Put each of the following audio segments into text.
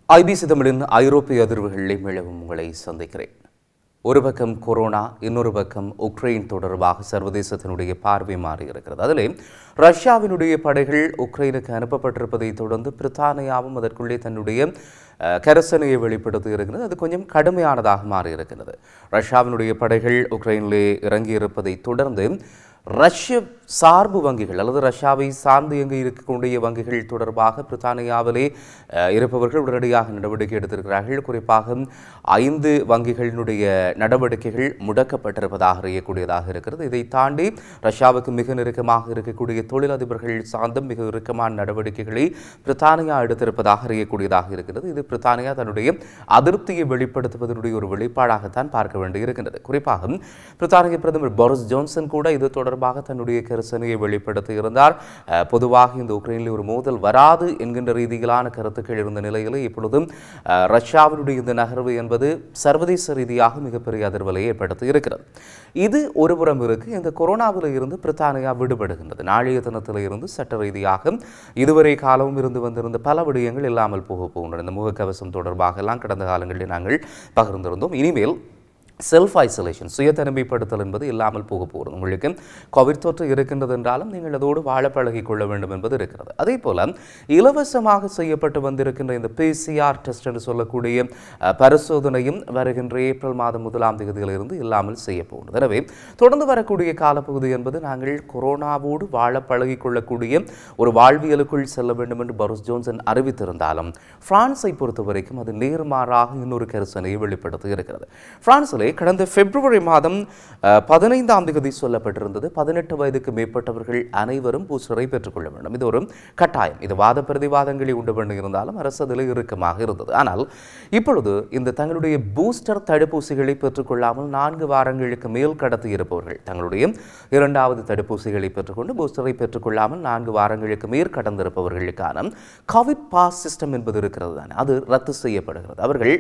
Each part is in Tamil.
ஐபிசி தமிழின் ஐரோப்பிய அதிர்வுகளை மீளவும் உங்களை சந்திக்கிறேன் ஒரு பக்கம் கொரோனா இன்னொரு பக்கம் உக்ரைன் தொடர்பாக சர்வதேசத்தினுடைய பார்வை மாறி இருக்கிறது அதிலே ரஷ்யாவினுடைய படைகள் உக்ரைனுக்கு அனுப்பப்பட்டிருப்பதை தொடர்ந்து பிரித்தானியாவும் அதற்குள்ளே தன்னுடைய அஹ், கரசனையை வெளிப்படுத்தி இருக்கிறது அது கொஞ்சம் கடுமையானதாக மாறி இருக்கிறது ரஷ்யாவினுடைய படைகள் உக்ரைனிலே இறங்கியிருப்பதை தொடர்ந்து ரஷ்ய சார்பு வங்கிகள் அல்லது ரஷ்யாவை சார்ந்து இயங்கி இருக்கக்கூடிய வங்கிகள் தொடர்பாக பிரித்தானியாவிலே அஹ், இருப்பவர்கள் உடனடியாக நடவடிக்கை எடுத்திருக்கிறார்கள் குறிப்பாக ஐந்து வங்கிகளினுடைய நடவடிக்கைகள் முடக்கப்பட்டிருப்பதாக அறியக்கூடியதாக இருக்கிறது இதை தாண்டி ரஷ்யாவுக்கு மிக நெருக்கமாக இருக்கக்கூடிய தொழிலதிபர்கள் சார்ந்தும் மிக இறுக்கமான நடவடிக்கைகளை பிரித்தானியா எடுத்திருப்பதாக அறியக்கூடியதாக இருக்கிறது இது பிரித்தானியா தன்னுடைய அதிருப்தியை வெளிப்படுத்துவதனுடைய ஒரு வெளிப்பாடாகத்தான் பார்க்க வேண்டியிருக்கின்றது குறிப்பாக பிரித்தானிய பிரதமர் போரிஸ் ஜான்சன் கூட இது தொடர்பாக தன்னுடைய கரிசனையை வெளிப்படுத்தி இருந்தார் அஹ், பொதுவாக இந்த உக்ரைனில் ஒரு மோதல் வராது என்கின்ற ரீதியிலான கருத்துக்கள் இருந்த நிலையில் இப்பொழுதும் அஹ், ரஷ்யாவினுடைய இந்த நகர்வு என்பது சர்வதேச ரீதியாக மிகப்பெரிய அதிர்வலை ஏற்படுத்தி இருக்கிறது இது ஒருபுறம் இருக்கு இந்த கொரோனாவில் இருந்து பிரித்தானியா விடுபடுகின்றது நாளைய தினத்தில் இருந்து சட்ட ரீதியாக இதுவரை காலமும் இருந்து வந்திருந்த பல விடயங்கள் இல்லாமல் போக போகின்றன இந்த முகக்கவசம் தொடர்பாக எல்லாம் கடந்த காலங்களில் நாங்கள் பகிர்ந்திருந்தோம் இனிமேல் செல்ஃப் ஐசோலேஷன் சுய தனிமைப்படுத்தல் என்பது இல்லாமல் போக போகிறது உங்களுக்கு கோவிட் தொற்று இருக்கின்றது என்றாலும் நீங்கள் அதோடு வாழ பழகிக் கொள்ள வேண்டும் என்பது இருக்கிறது அதே போல இலவசமாக செய்யப்பட்டு வந்திருக்கின்ற இந்த பிசிஆர் டெஸ்ட் என்று சொல்லக்கூடிய அஹ், பரிசோதனையும் வருகின்ற ஏப்ரல் மாதம் முதலாம் தேதியிலிருந்து இல்லாமல் செய்ய போகிறது எனவே தொடர்ந்து வரக்கூடிய காலப்பகுதி என்பது நாங்கள் கொரோனாவோடு வாழ பழகிக் கொள்ளக்கூடிய ஒரு வாழ்வியலுக்குள் செல்ல வேண்டும் என்று பரோஸ் ஜோன்சன் அறிவித்திருந்தாலும் பிரான்ஸை பொறுத்த வரைக்கும் அது நேர்மாறாக இன்னொரு கரிசனையை வெளிப்படுத்தி இருக்கிறது பிரான்சிலே கடந்த பிப்ரவரி மாதம் அஹ், பதினைந்தாம் தேதி சொல்லப்பட்டிருந்தது பதினெட்டு வயதுக்கு மேற்பட்டவர்கள் அனைவரும் பூஸ்டரை பெற்றுக்கொள்ள வேண்டும் இது ஒரு கட்டாயம் இது வாத பிரதிவாதங்களை உண்டு பண்ணி இருந்தாலும் அரசு அதில் இறுக்கமாக இருந்தது ஆனால் இப்பொழுது இந்த தங்களுடைய பூஸ்டர் தடுப்பூசிகளை பெற்றுக்கொள்ளாமல் நான்கு வாரங்களுக்கு மேல் கடத்தி இருப்பவர்கள் தங்களுடைய இரண்டாவது தடுப்பூசிகளை பெற்றுக்கொண்டு பூஸ்டரை பெற்றுக்கொள்ளாமல் நான்கு வாரங்களுக்கு மேல் கடந்திருப்பவர்களுக்கான கோவிட் பாஸ் சிஸ்டம் என்பது இருக்கிறது தானே அது ரத்து செய்யப்படுகிறது அவர்கள்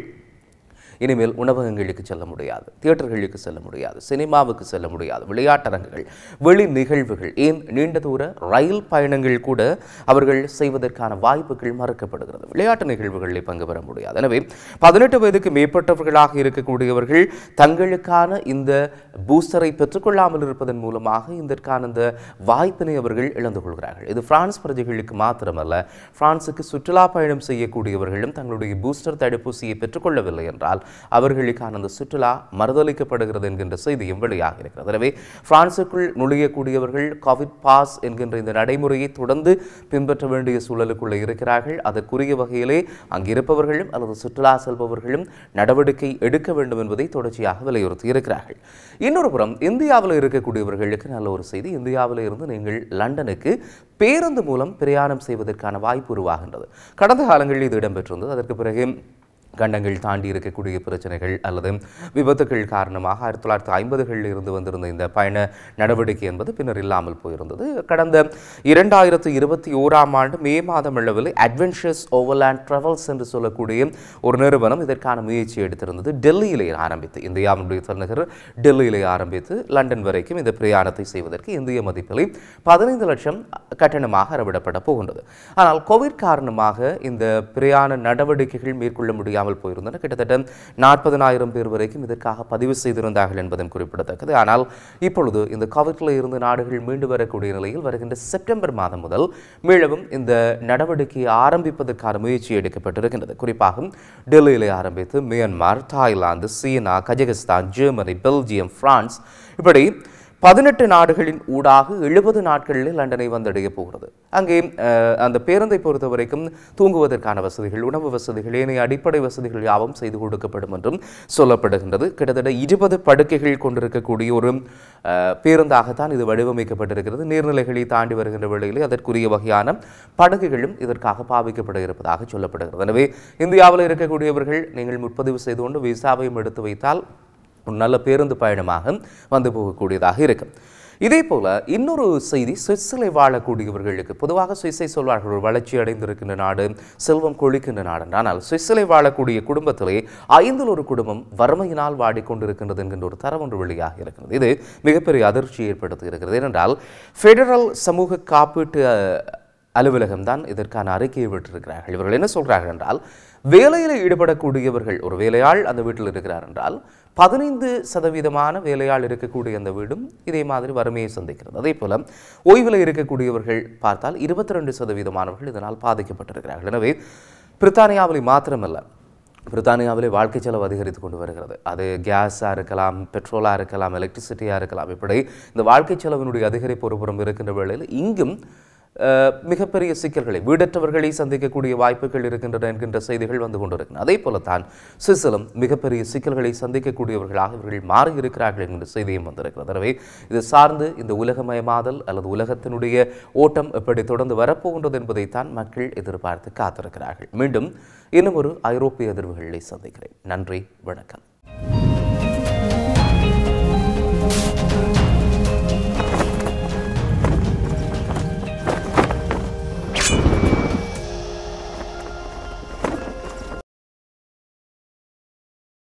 இனிமேல் உணவகங்களுக்கு செல்ல முடியாது தியேட்டர்களுக்கு செல்ல முடியாது சினிமாவுக்கு செல்ல முடியாது விளையாட்டரங்குகள் வெளி நிகழ்வுகள் ஏன் நீண்ட தூர ரயில் பயணங்கள் கூட அவர்கள் செய்வதற்கான வாய்ப்புகள் மறுக்கப்படுகிறது விளையாட்டு நிகழ்வுகளில் பங்கு பெற முடியாது எனவே பதினெட்டு வயதுக்கு மேற்பட்டவர்களாக இருக்கக்கூடியவர்கள் தங்களுக்கான இந்த பூஸ்டரை பெற்றுக்கொள்ளாமல் இருப்பதன் மூலமாக இதற்கான இந்த வாய்ப்பினை அவர்கள் இழந்து கொள்கிறார்கள் இது பிரான்ஸ் பிரஜைகளுக்கு மாத்திரமல்ல பிரான்சுக்கு சுற்றுலா பயணம் செய்யக்கூடியவர்களும் தங்களுடைய பூஸ்டர் தடுப்பூசியை பெற்றுக்கொள்ளவில்லை என்றால் அவர்களுக்கான அந்த சுற்றுலா மறுதளிக்கப்படுகிறது என்கின்ற செய்தியும் வெளியாக இருக்கிறது எனவே பிரான்சுக்குள் நுழையக்கூடியவர்கள் கோவிட் பாஸ் என்கின்ற இந்த நடைமுறையை தொடர்ந்து பின்பற்ற வேண்டிய சூழலுக்குள்ளே இருக்கிறார்கள் அதற்குரிய வகையிலே அங்கிருப்பவர்களும் அல்லது சுற்றுலா செல்பவர்களும் நடவடிக்கை எடுக்க வேண்டும் என்பதை தொடர்ச்சியாக வலியுறுத்தி இருக்கிறார்கள் இன்னொரு புறம் இந்தியாவில் இருக்கக்கூடியவர்களுக்கு நல்ல ஒரு செய்தி இந்தியாவில் இருந்து நீங்கள் லண்டனுக்கு பேருந்து மூலம் பிரயாணம் செய்வதற்கான வாய்ப்பு உருவாகின்றது கடந்த காலங்களில் இது இடம்பெற்றிருந்தது அதற்கு பிறகு கண்டங்கள் தாண்டி இருக்கக்கூடிய பிரச்சனைகள் அல்லது விபத்துகள் காரணமாக ஆயிரத்தி தொள்ளாயிரத்தி ஐம்பதுகளில் இருந்து வந்திருந்த இந்த பயண நடவடிக்கை என்பது பின்னர் இல்லாமல் போயிருந்தது கடந்த இரண்டாயிரத்து இருபத்தி ஓராம் ஆண்டு மே மாதம் அளவில் அட்வென்ச்சர்ஸ் ஓவர்லேண்ட் ட்ராவல்ஸ் என்று சொல்லக்கூடிய ஒரு நிறுவனம் இதற்கான முயற்சி எடுத்திருந்தது டெல்லியிலே ஆரம்பித்து இந்தியாவினுடைய தலைநகர் டெல்லியிலே ஆரம்பித்து லண்டன் வரைக்கும் இந்த பிரயாணத்தை செய்வதற்கு இந்திய மதிப்பில் பதினைந்து லட்சம் கட்டணமாக அறவிடப்பட போகின்றது ஆனால் கோவிட் காரணமாக இந்த பிரயாண நடவடிக்கைகள் மேற்கொள்ள முடியாமல் போயிருந்தன கிட்டத்தட்ட நாற்பதனாயிரம் பேர் வரைக்கும் இதற்காக பதிவு செய்திருந்தார்கள் என்பதும் குறிப்பிடத்தக்கது ஆனால் இப்பொழுது இந்த கோவிட்ல இருந்து நாடுகள் மீண்டு வரக்கூடிய நிலையில் வருகின்ற செப்டம்பர் மாதம் முதல் மீளவும் இந்த நடவடிக்கையை ஆரம்பிப்பதற்கான முயற்சி எடுக்கப்பட்டிருக்கின்றது குறிப்பாக டெல்லியிலே ஆரம்பித்து மியான்மர் தாய்லாந்து சீனா கஜகஸ்தான் ஜெர்மனி பெல்ஜியம் பிரான்ஸ் இப்படி பதினெட்டு நாடுகளின் ஊடாக எழுபது நாட்களில் லண்டனை வந்தடைய போகிறது அங்கே அஹ், அந்த பேருந்தை பொறுத்த வரைக்கும் தூங்குவதற்கான வசதிகள் உணவு வசதிகள் ஏனைய அடிப்படை வசதிகள் யாவும் செய்து கொடுக்கப்படும் என்றும் சொல்லப்படுகின்றது கிட்டத்தட்ட இருபது படுக்கைகள் கொண்டிருக்கக்கூடிய ஒரு அஹ், பேருந்தாகத்தான் இது வடிவமைக்கப்பட்டிருக்கிறது நீர்நிலைகளை தாண்டி வருகின்ற வேளையிலே அதற்குரிய வகையான படகுகளும் இதற்காக பாவிக்கப்பட இருப்பதாக சொல்லப்படுகிறது எனவே இந்தியாவில் இருக்கக்கூடியவர்கள் நீங்கள் முற்பதிவு செய்து கொண்டு விசாவையும் எடுத்து வைத்தால் ஒரு நல்ல பேருந்து பயணமாக வந்து போகக்கூடியதாக இருக்கும் இதே போல இன்னொரு செய்தி சுவிஸில் வாழக்கூடியவர்களுக்கு பொதுவாக சுவிஸை சொல்வார்கள் ஒரு வளர்ச்சி அடைந்திருக்கின்ற நாடு செல்வம் கொழிக்கின்ற நாடு ஆனால் சுவிஸில் வாழக்கூடிய குடும்பத்திலே ஐந்தில் ஒரு குடும்பம் வறுமையினால் வாடிக்கொண்டிருக்கின்றது என்கின்ற ஒரு தரம் ஒன்று வெளியாக இருக்கிறது இது மிகப்பெரிய அதிர்ச்சி ஏற்படுத்தி இருக்கிறது ஏனென்றால் ஃபெடரல் சமூக காப்பீட்டு அலுவலகம் தான் இதற்கான அறிக்கையை விட்டிருக்கிறார்கள் இவர்கள் என்ன சொல்கிறார்கள் என்றால் வேலையில் ஈடுபடக்கூடியவர்கள் ஒரு வேலையாள் அந்த வீட்டில் இருக்கிறார் என்றால் பதினைந்து சதவீதமான வேலையாள் இருக்கக்கூடிய அந்த வீடும் இதே மாதிரி வறுமையை சந்திக்கிறது அதே போல ஓய்வில் இருக்கக்கூடியவர்கள் பார்த்தால் இருபத்தி ரெண்டு சதவீதமானவர்கள் இதனால் பாதிக்கப்பட்டிருக்கிறார்கள் எனவே பிரித்தானியாவில் மாத்திரமல்ல பிரித்தானியாவிலே வாழ்க்கை செலவு அதிகரித்து கொண்டு வருகிறது அது கேஸாக இருக்கலாம் பெட்ரோலாக இருக்கலாம் எலக்ட்ரிசிட்டியாக இருக்கலாம் இப்படி இந்த வாழ்க்கை செலவினுடைய அதிகரிப்பு ஒரு புறம் இருக்கின்ற வேளையில் இங்கும் அஹ், மிகப்பெரிய சிக்கல்களை வீடற்றவர்களை சந்திக்கக்கூடிய வாய்ப்புகள் இருக்கின்றன என்கின்ற செய்திகள் வந்து கொண்டிருக்கின்றன அதே போலத்தான் சுவிஸிலும் மிகப்பெரிய சிக்கல்களை சந்திக்கக்கூடியவர்களாக இவர்கள் மாறி இருக்கிறார்கள் என்கின்ற செய்தியும் வந்திருக்கிறது எனவே இது சார்ந்து இந்த உலகமயமாதல் அல்லது உலகத்தினுடைய ஓட்டம் எப்படி தொடர்ந்து வரப்போகின்றது என்பதைத்தான் மக்கள் எதிர்பார்த்து காத்திருக்கிறார்கள் மீண்டும் இன்னும் ஒரு ஐரோப்பிய அதிர்வுகளை சந்திக்கிறேன் நன்றி வணக்கம்